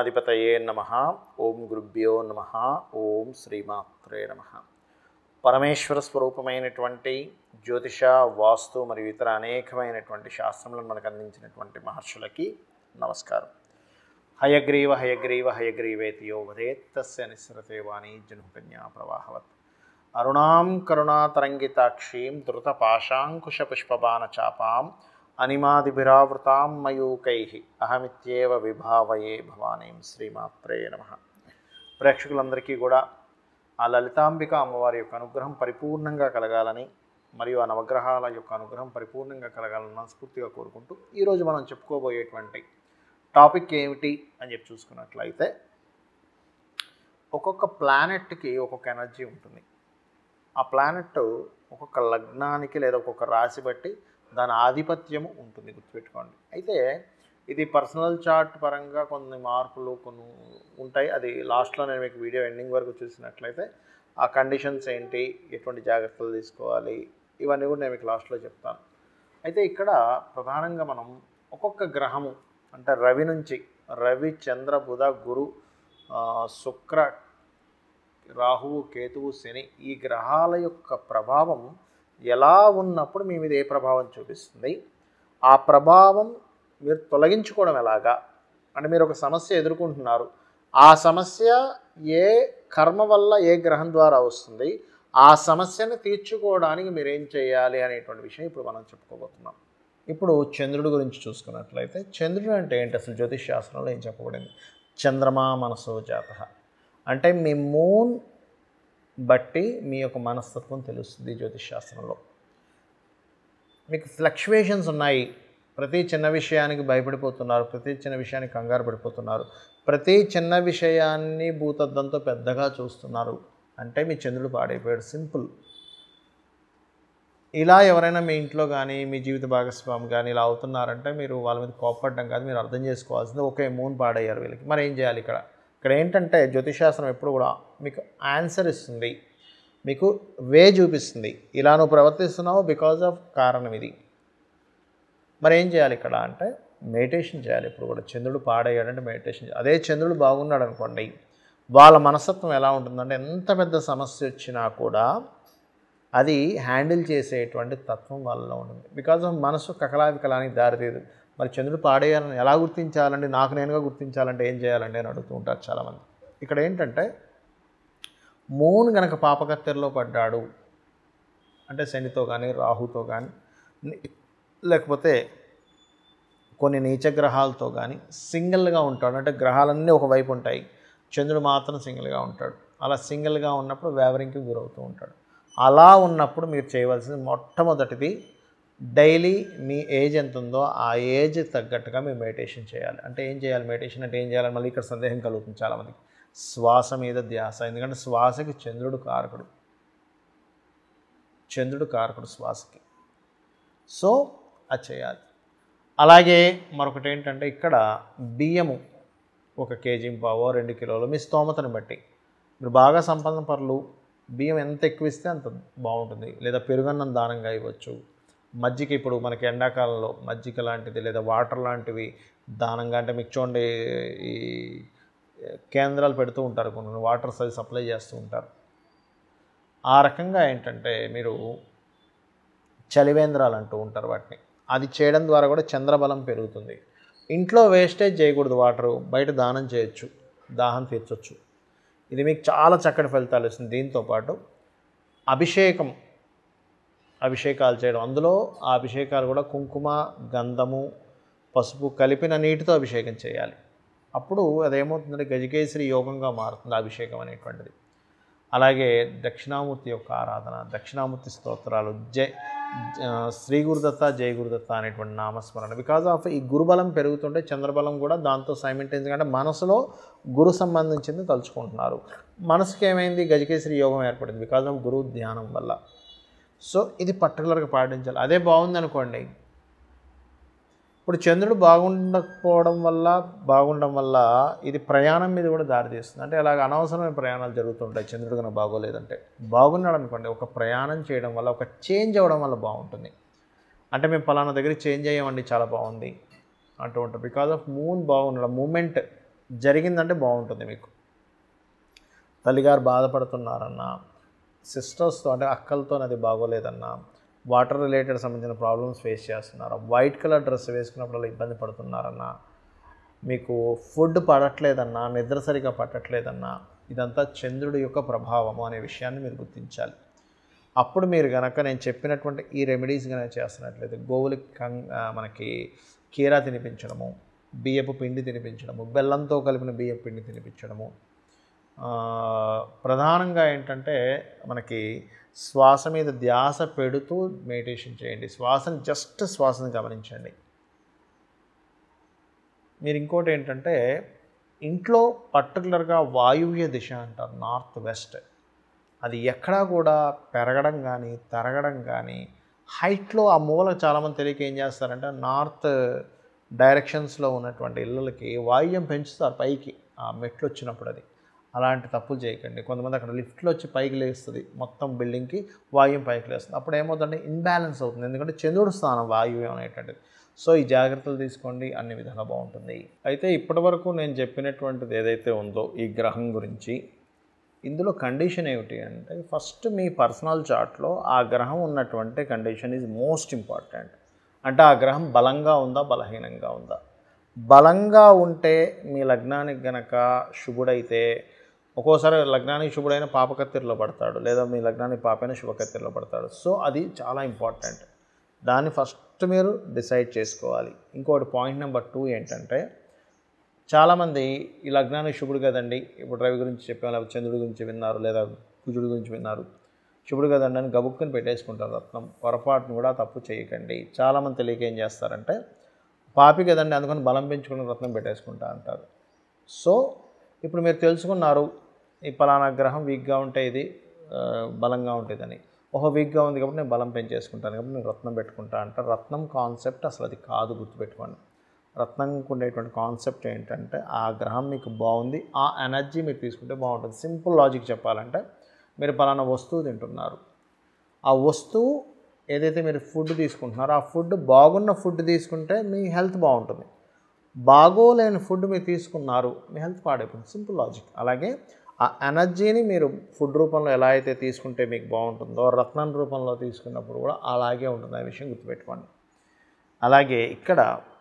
గణాధిపతయే నమ ఓం గురుభ్యో నమ ఓం శ్రీమాత్రే నమ పరమేశ్వర స్వరూపమైనటువంటి జ్యోతిష వాస్తు మరియు ఇతర అనేకమైనటువంటి శాస్త్రములను మనకు అందించినటువంటి మహర్షులకి నమస్కారం హయగ్రీవ హయగ్రీవ హయగ్రీవేతియో వదేత్తస్య నిస్సరతే వాణి జనుకన్యా ప్రవాహవత్ అరుణాం కరుణాతరంగితాక్షీం ధృతపాశాంకుశపుష్పబాణచాపాం అనిమాదిభిరావృతాం మయూకై అహమిత్యేవ విభావయే భవానీం శ్రీమాత్రే నమ ప్రేక్షకులందరికీ కూడా ఆ లలితాంబిక అమ్మవారి యొక్క అనుగ్రహం పరిపూర్ణంగా కలగాలని మరియు ఆ నవగ్రహాల యొక్క అనుగ్రహం పరిపూర్ణంగా కలగాలని మనస్ఫూర్తిగా కోరుకుంటూ ఈరోజు మనం చెప్పుకోబోయేటువంటి టాపిక్ ఏమిటి అని చెప్పి చూసుకున్నట్లయితే ఒక్కొక్క ప్లానెట్కి ఒక్కొక్క ఎనర్జీ ఉంటుంది ఆ ప్లానెట్ ఒక్కొక్క లగ్నానికి లేదా ఒక్కొక్క రాశి బట్టి దాని ఆధిపత్యము ఉంటుంది గుర్తుపెట్టుకోండి అయితే ఇది పర్సనల్ చార్ట్ పరంగా కొన్ని మార్పులు కొన్ని ఉంటాయి అది లాస్ట్లో నేను మీకు వీడియో ఎండింగ్ వరకు చూసినట్లయితే ఆ కండిషన్స్ ఏంటి ఎటువంటి జాగ్రత్తలు తీసుకోవాలి ఇవన్నీ కూడా నేను మీకు లాస్ట్లో చెప్తాను అయితే ఇక్కడ ప్రధానంగా మనం ఒక్కొక్క గ్రహము అంటే రవి నుంచి రవి చంద్ర బుధ గురు ఆ, శుక్ర రాహువు కేతువు శని ఈ గ్రహాల యొక్క ప్రభావం ఎలా ఉన్నప్పుడు మీ మీద ఏ ప్రభావం చూపిస్తుంది ఆ ప్రభావం మీరు తొలగించుకోవడం ఎలాగా అంటే మీరు ఒక సమస్య ఎదుర్కొంటున్నారు ఆ సమస్య ఏ కర్మ వల్ల ఏ గ్రహం ద్వారా వస్తుంది ఆ సమస్యను తీర్చుకోవడానికి మీరు ఏం చేయాలి అనేటువంటి విషయం ఇప్పుడు మనం చెప్పుకోబోతున్నాం ఇప్పుడు చంద్రుడి గురించి చూసుకున్నట్లయితే చంద్రుడు అంటే ఏంటి అసలు జ్యోతిష్ శాస్త్రంలో ఏం చెప్పబడింది చంద్రమా మనసో జాత అంటే మీ మూన్ బట్టి మీ యొక్క మనస్తత్వం తెలుస్తుంది జ్యోతిష్ శాస్త్రంలో మీకు ఫ్లక్చువేషన్స్ ఉన్నాయి ప్రతి చిన్న విషయానికి భయపడిపోతున్నారు ప్రతి చిన్న విషయానికి కంగారు పడిపోతున్నారు ప్రతి చిన్న విషయాన్ని భూతద్దంతో పెద్దగా చూస్తున్నారు అంటే మీ చంద్రుడు పాడైపోయాడు సింపుల్ ఇలా ఎవరైనా మీ ఇంట్లో కానీ మీ జీవిత భాగస్వామి కానీ ఇలా అవుతున్నారంటే మీరు వాళ్ళ మీద కోప్పడడం కాదు మీరు అర్థం చేసుకోవాల్సింది ఒకే మూన్ పాడయ్యారు వీళ్ళకి మరి ఏం చేయాలి ఇక్కడ ఇక్కడ ఏంటంటే జ్యోతిశాస్త్రం ఎప్పుడు కూడా మీకు ఆన్సర్ ఇస్తుంది మీకు వే చూపిస్తుంది ఇలా నువ్వు ప్రవర్తిస్తున్నావు బికాజ్ ఆఫ్ కారణం ఇది మరి ఏం చేయాలి ఇక్కడ అంటే మెడిటేషన్ చేయాలి ఇప్పుడు కూడా చంద్రుడు పాడయ్యాడంటే మెడిటేషన్ చేయాలి అదే చంద్రుడు బాగున్నాడు అనుకోండి వాళ్ళ మనస్తత్వం ఎలా ఉంటుందంటే ఎంత పెద్ద సమస్య వచ్చినా కూడా అది హ్యాండిల్ చేసేటువంటి తత్వం వాళ్ళలో ఉంటుంది బికాజ్ ఆఫ్ మనసు కకలావికలానికి దారితీయదు మరి చంద్రుడు పాడేయాలని ఎలా గుర్తించాలండి నాకు నేనుగా గుర్తించాలంటే ఏం చేయాలండి అని అడుగుతూ ఉంటారు చాలామంది ఇక్కడ ఏంటంటే మూన్ గనక పాపకత్తెరలో పడ్డాడు అంటే శనితో కానీ రాహుతో కానీ లేకపోతే కొన్ని నీచ గ్రహాలతో కానీ సింగిల్గా ఉంటాడు అంటే గ్రహాలన్నీ ఒకవైపు ఉంటాయి చంద్రుడు మాత్రం సింగిల్గా ఉంటాడు అలా సింగిల్గా ఉన్నప్పుడు వేవరింగ్కి గురవుతూ ఉంటాడు అలా ఉన్నప్పుడు మీరు చేయవలసింది మొట్టమొదటిది డైలీ మీ ఏజ్ ఎంత ఉందో ఆ ఏజ్ తగ్గట్టుగా మీరు మెడిటేషన్ చేయాలి అంటే ఏం చేయాలి మెడిటేషన్ అంటే ఏం చేయాలి మళ్ళీ ఇక్కడ సందేహం కలుగుతుంది చాలామందికి శ్వాస మీద ధ్యాస ఎందుకంటే శ్వాసకి చంద్రుడు కారకుడు చంద్రుడు కారకుడు శ్వాసకి సో అది చేయాలి అలాగే మరొకటి ఏంటంటే ఇక్కడ బియ్యము ఒక కేజీ పావో రెండు కిలోలు మీ స్తోమతను బట్టి మీరు బాగా సంపన్న పరులు బియ్యం ఎంత ఎక్కువ ఇస్తే అంత బాగుంటుంది లేదా పెరుగన్నం దానంగా ఇవ్వచ్చు మజ్జిగ ఇప్పుడు మనకి ఎండాకాలంలో మజ్జిగ లాంటిది లేదా వాటర్ లాంటివి దానంగా అంటే మీకు చూడండి ఈ కేంద్రాలు పెడుతూ ఉంటారు కొన్ని వాటర్స్ అది సప్లై చేస్తూ ఉంటారు ఆ రకంగా ఏంటంటే మీరు చలివేంద్రాలు అంటూ ఉంటారు వాటిని అది చేయడం ద్వారా కూడా చంద్రబలం పెరుగుతుంది ఇంట్లో వేస్టేజ్ చేయకూడదు వాటరు బయట దానం చేయొచ్చు దాహం తీర్చొచ్చు ఇది మీకు చాలా చక్కటి ఫలితాలు ఇస్తుంది దీంతోపాటు అభిషేకం అభిషేకాలు చేయడం అందులో ఆ అభిషేకాలు కూడా కుంకుమ గంధము పసుపు కలిపిన నీటితో అభిషేకం చేయాలి అప్పుడు అదేమవుతుందంటే గజకేసరి యోగంగా మారుతుంది ఆ అభిషేకం అనేటువంటిది అలాగే దక్షిణామూర్తి యొక్క ఆరాధన దక్షిణామూర్తి స్తోత్రాలు జై ఆ, శ్రీ గురుదత్త జై గురుదత్త అనేటువంటి నామస్మరణ బికాజ్ ఆఫ్ ఈ గురుబలం పెరుగుతుంటే చంద్రబలం కూడా దాంతో సైమింటైన్స్ అంటే మనసులో గురు సంబంధించింది తలుచుకుంటున్నారు మనసుకి ఏమైంది గజకేసరి యోగం ఏర్పడింది బికాజ్ ఆఫ్ గురు ధ్యానం వల్ల సో ఇది పర్టికులర్గా పాటించాలి అదే బాగుంది అనుకోండి ఇప్పుడు చంద్రుడు బాగుండకపోవడం వల్ల బాగుండడం వల్ల ఇది ప్రయాణం మీద కూడా దారితీస్తుంది అంటే అలాగ అనవసరమైన ప్రయాణాలు జరుగుతుంటాయి చంద్రుడు కనుక బాగోలేదంటే బాగున్నాడు అనుకోండి ఒక ప్రయాణం చేయడం వల్ల ఒక చేంజ్ అవ్వడం వల్ల బాగుంటుంది అంటే మేము పలానా దగ్గర చేంజ్ అయ్యామండి చాలా బాగుంది అంటూ ఉంటాం బికాజ్ ఆఫ్ మూన్ బాగుండడం మూమెంట్ జరిగిందంటే బాగుంటుంది మీకు తల్లిగారు బాధపడుతున్నారన్నా సిస్టర్స్తో అంటే అక్కలతో అది బాగోలేదన్నా వాటర్ రిలేటెడ్ సంబంధించిన ప్రాబ్లమ్స్ ఫేస్ చేస్తున్నారా వైట్ కలర్ డ్రెస్ వేసుకున్నప్పుడు ఇబ్బంది పడుతున్నారన్నా మీకు ఫుడ్ పడట్లేదన్నా నిద్ర సరిగా పట్టట్లేదన్నా ఇదంతా చంద్రుడి యొక్క ప్రభావము అనే విషయాన్ని మీరు గుర్తించాలి అప్పుడు మీరు కనుక నేను చెప్పినటువంటి ఈ రెమెడీస్ కనుక చేస్తున్నట్లయితే గోవులకి కం ఆ, మనకి కీరా తినిపించడము బియ్యపు పిండి తినిపించడము బెల్లంతో కలిపిన బియ్యపు పిండి తినిపించడము ఆ, ప్రధానంగా ఏంటంటే మనకి శ్వాస మీద ధ్యాస పెడుతూ మెడిటేషన్ చేయండి శ్వాసని జస్ట్ శ్వాసని గమనించండి మీరు ఇంకోటి ఏంటంటే ఇంట్లో పర్టికులర్గా వాయువ్య దిశ అంటారు నార్త్ వెస్ట్ అది ఎక్కడా కూడా పెరగడం కానీ తరగడం కానీ హైట్లో ఆ మూల చాలామంది తెలియక ఏం చేస్తారంటే నార్త్ డైరెక్షన్స్లో ఉన్నటువంటి ఇళ్ళకి వాయువ్యం పెంచుతారు పైకి ఆ మెట్లు వచ్చినప్పుడు అది అలాంటి తప్పులు చేయకండి కొంతమంది అక్కడ లిఫ్ట్లో వచ్చి పైకి లేస్తుంది మొత్తం బిల్డింగ్కి వాయువ్యం పైకి లేస్తుంది అప్పుడు ఏమవుతుందంటే ఇన్బ్యాలెన్స్ అవుతుంది ఎందుకంటే చంద్రుడు స్థానం వాయువ్యం అనేటువంటిది సో ఈ జాగ్రత్తలు తీసుకోండి అన్ని విధాలా బాగుంటుంది అయితే ఇప్పటివరకు నేను చెప్పినటువంటిది ఏదైతే ఉందో ఈ గ్రహం గురించి ఇందులో కండిషన్ ఏమిటి అంటే ఫస్ట్ మీ పర్సనల్ చార్ట్లో ఆ గ్రహం ఉన్నటువంటి కండిషన్ ఈజ్ మోస్ట్ ఇంపార్టెంట్ అంటే ఆ గ్రహం బలంగా ఉందా బలహీనంగా ఉందా బలంగా ఉంటే మీ లగ్నానికి గనక శుభుడైతే ఒక్కోసారి లగ్నానికి శుభుడైన పాపకత్తిరిలో పడతాడు లేదా మీ లగ్నానికి పాపైన శుభకత్తిరిలో పడతాడు సో అది చాలా ఇంపార్టెంట్ దాన్ని ఫస్ట్ మీరు డిసైడ్ చేసుకోవాలి ఇంకోటి పాయింట్ నెంబర్ టూ ఏంటంటే చాలామంది ఈ లగ్నానికి శుభుడు కదండి ఇప్పుడు రవి గురించి చెప్పాము లేకపోతే చంద్రుడి గురించి విన్నారు లేదా కుజుడి గురించి విన్నారు శుభుడు కదండి అని గబుక్కుని పెట్టేసుకుంటారు రత్నం పొరపాటును కూడా తప్పు చేయకండి చాలామంది తెలియక ఏం చేస్తారంటే పాపి కదండి అందుకని బలం పెంచుకుని రత్నం పెట్టేసుకుంటా అంటారు సో ఇప్పుడు మీరు తెలుసుకున్నారు ఈ పలానా గ్రహం వీక్గా ఉంటే ఇది ఆ, బలంగా ఉంటుందని ఓహో వీక్గా ఉంది కాబట్టి నేను బలం పెంచేసుకుంటాను కాబట్టి నేను రత్నం పెట్టుకుంటా అంటారు రత్నం కాన్సెప్ట్ అసలు అది కాదు గుర్తుపెట్టుకోండి రత్నంకి ఉండేటువంటి కాన్సెప్ట్ ఏంటంటే ఆ గ్రహం మీకు బాగుంది ఆ ఎనర్జీ మీరు తీసుకుంటే బాగుంటుంది సింపుల్ లాజిక్ చెప్పాలంటే మీరు పలానా వస్తువు తింటున్నారు ఆ వస్తువు ఏదైతే మీరు ఫుడ్ తీసుకుంటున్నారో ఆ ఫుడ్ బాగున్న ఫుడ్ తీసుకుంటే మీ హెల్త్ బాగుంటుంది బాగోలేని ఫుడ్ మీరు తీసుకున్నారు మీ హెల్త్ పాడైపోతుంది సింపుల్ లాజిక్ అలాగే ఆ ఎనర్జీని మీరు ఫుడ్ రూపంలో ఎలా అయితే తీసుకుంటే మీకు బాగుంటుందో రత్నం రూపంలో తీసుకున్నప్పుడు కూడా అలాగే ఉంటుంది అనే విషయం గుర్తుపెట్టుకోండి అలాగే ఇక్కడ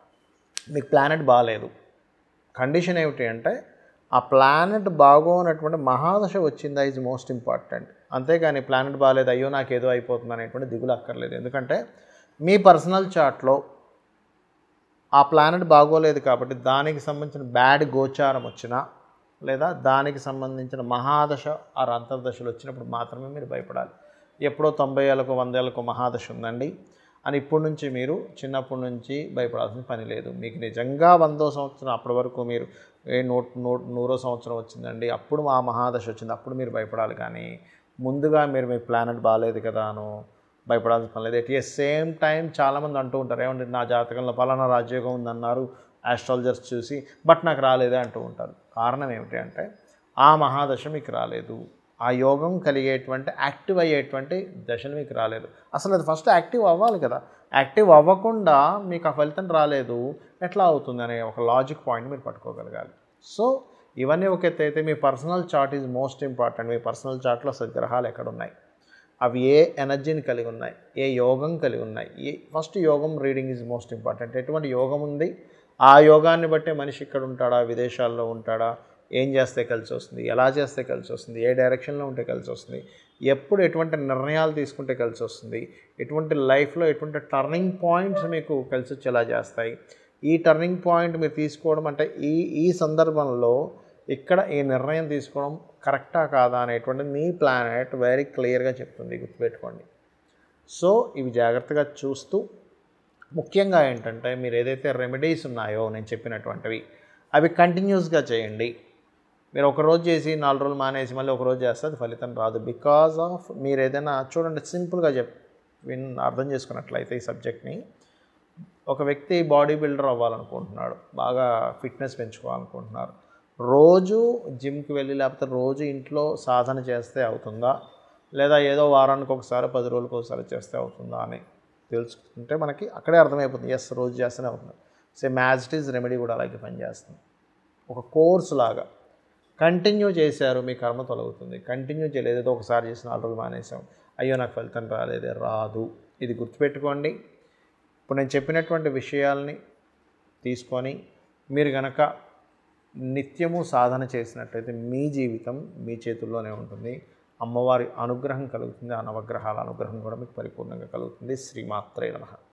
మీకు ప్లానెట్ బాగాలేదు కండిషన్ ఏమిటి అంటే ఆ ప్లానెట్ బాగోనటువంటి మహాదశ వచ్చిందా ఈజ్ మోస్ట్ ఇంపార్టెంట్ అంతేగాని ప్లానెట్ బాగాలేదు అయ్యో నాకు ఏదో అయిపోతుంది అనేటువంటి దిగులు అక్కర్లేదు ఎందుకంటే మీ పర్సనల్ చార్ట్లో ఆ ప్లానెట్ బాగోలేదు కాబట్టి దానికి సంబంధించిన బ్యాడ్ గోచారం వచ్చినా లేదా దానికి సంబంధించిన మహాదశ ఆ అంతర్దశలు వచ్చినప్పుడు మాత్రమే మీరు భయపడాలి ఎప్పుడో తొంభై ఏళ్ళకు వంద ఏళ్ళకు మహాదశ ఉందండి అని ఇప్పటి నుంచి మీరు చిన్నప్పటి నుంచి భయపడాల్సిన పని లేదు మీకు నిజంగా వందో సంవత్సరం అప్పటి వరకు మీరు ఏ నూట నూట నూరో సంవత్సరం వచ్చిందండి అప్పుడు మా మహాదశ వచ్చింది అప్పుడు మీరు భయపడాలి కానీ ముందుగా మీరు మీ ప్లానెట్ బాగాలేదు కదా అను భయపడాల్సిన పని లేదు ఎట్ ఏ సేమ్ టైం చాలామంది అంటూ ఉంటారు ఏమంటే నా జాతకంలో పలానా రాజ్యోగం ఉందన్నారు ఆస్ట్రాలజర్స్ చూసి బట్ నాకు రాలేదే అంటూ ఉంటారు కారణం ఏమిటి అంటే ఆ మహాదశ మీకు రాలేదు ఆ యోగం కలిగేటువంటి యాక్టివ్ అయ్యేటువంటి దశలు మీకు రాలేదు అసలు అది ఫస్ట్ యాక్టివ్ అవ్వాలి కదా యాక్టివ్ అవ్వకుండా మీకు ఆ ఫలితం రాలేదు ఎట్లా అవుతుంది అనే ఒక లాజిక్ పాయింట్ మీరు పట్టుకోగలగాలి సో ఇవన్నీ ఒక ఎత్తు అయితే మీ personal chart is most important మీ పర్సనల్ చార్ట్లో అసలు గ్రహాలు ఎక్కడ ఉన్నాయి అవి ఏ ఎనర్జీని కలిగి ఉన్నాయి ఏ యోగం కలిగి ఉన్నాయి ఏ ఫస్ట్ యోగం రీడింగ్ ఈజ్ మోస్ట్ ఇంపార్టెంట్ ఎటువంటి యోగం ఉంది ఆ యోగాన్ని బట్టే మనిషి ఇక్కడ ఉంటాడా విదేశాల్లో ఉంటాడా ఏం చేస్తే కలిసి వస్తుంది ఎలా చేస్తే కలిసి వస్తుంది ఏ డైరెక్షన్లో ఉంటే కలిసి వస్తుంది ఎప్పుడు ఎటువంటి నిర్ణయాలు తీసుకుంటే కలిసి వస్తుంది ఎటువంటి లైఫ్లో ఎటువంటి టర్నింగ్ పాయింట్స్ మీకు కలిసి వచ్చేలా చేస్తాయి ఈ టర్నింగ్ పాయింట్ మీరు తీసుకోవడం అంటే ఈ ఈ సందర్భంలో ఇక్కడ ఈ నిర్ణయం తీసుకోవడం కరెక్టా కాదా అనేటువంటి మీ ప్లానెట్ వెరీ క్లియర్గా చెప్తుంది గుర్తుపెట్టుకోండి సో ఇవి జాగ్రత్తగా చూస్తూ ముఖ్యంగా ఏంటంటే మీరు ఏదైతే రెమెడీస్ ఉన్నాయో నేను చెప్పినటువంటివి అవి కంటిన్యూస్గా చేయండి మీరు ఒక రోజు చేసి నాలుగు రోజులు మానేసి మళ్ళీ ఒక రోజు చేస్తే అది ఫలితం రాదు బికాజ్ ఆఫ్ మీరు ఏదైనా చూడండి సింపుల్గా చెప్ విన్ అర్థం చేసుకున్నట్లయితే ఈ సబ్జెక్ట్ని ఒక వ్యక్తి బాడీ బిల్డర్ అవ్వాలనుకుంటున్నాడు బాగా ఫిట్నెస్ పెంచుకోవాలనుకుంటున్నారు రోజు జిమ్కి వెళ్ళి లేకపోతే రోజు ఇంట్లో సాధన చేస్తే అవుతుందా లేదా ఏదో వారానికి ఒకసారి పది రోజులకు ఒకసారి చేస్తే అవుతుందా అని తెలుసుకుంటే మనకి అక్కడే అర్థమైపోతుంది ఎస్ రోజు చేస్తేనే అవుతుంది same as it is remedy కూడా అలాగే పనిచేస్తుంది ఒక కోర్స్ లాగా కంటిన్యూ చేశారు మీ కర్మ తొలగుతుంది కంటిన్యూ చేయలేదు ఏదో ఒకసారి చేసిన నాలుగు రోజులు మానేసాం అయ్యో నాకు ఫలితం రాలేదే రాదు ఇది గుర్తుపెట్టుకోండి ఇప్పుడు నేను చెప్పినటువంటి విషయాల్ని తీసుకొని మీరు గనక నిత్యము సాధన చేసినట్లయితే మీ జీవితం మీ చేతుల్లోనే ఉంటుంది అమ్మవారి అనుగ్రహం కలుగుతుంది ఆ నవగ్రహాల అనుగ్రహం కూడా మీకు పరిపూర్ణంగా కలుగుతుంది శ్రీమాత్రే నమః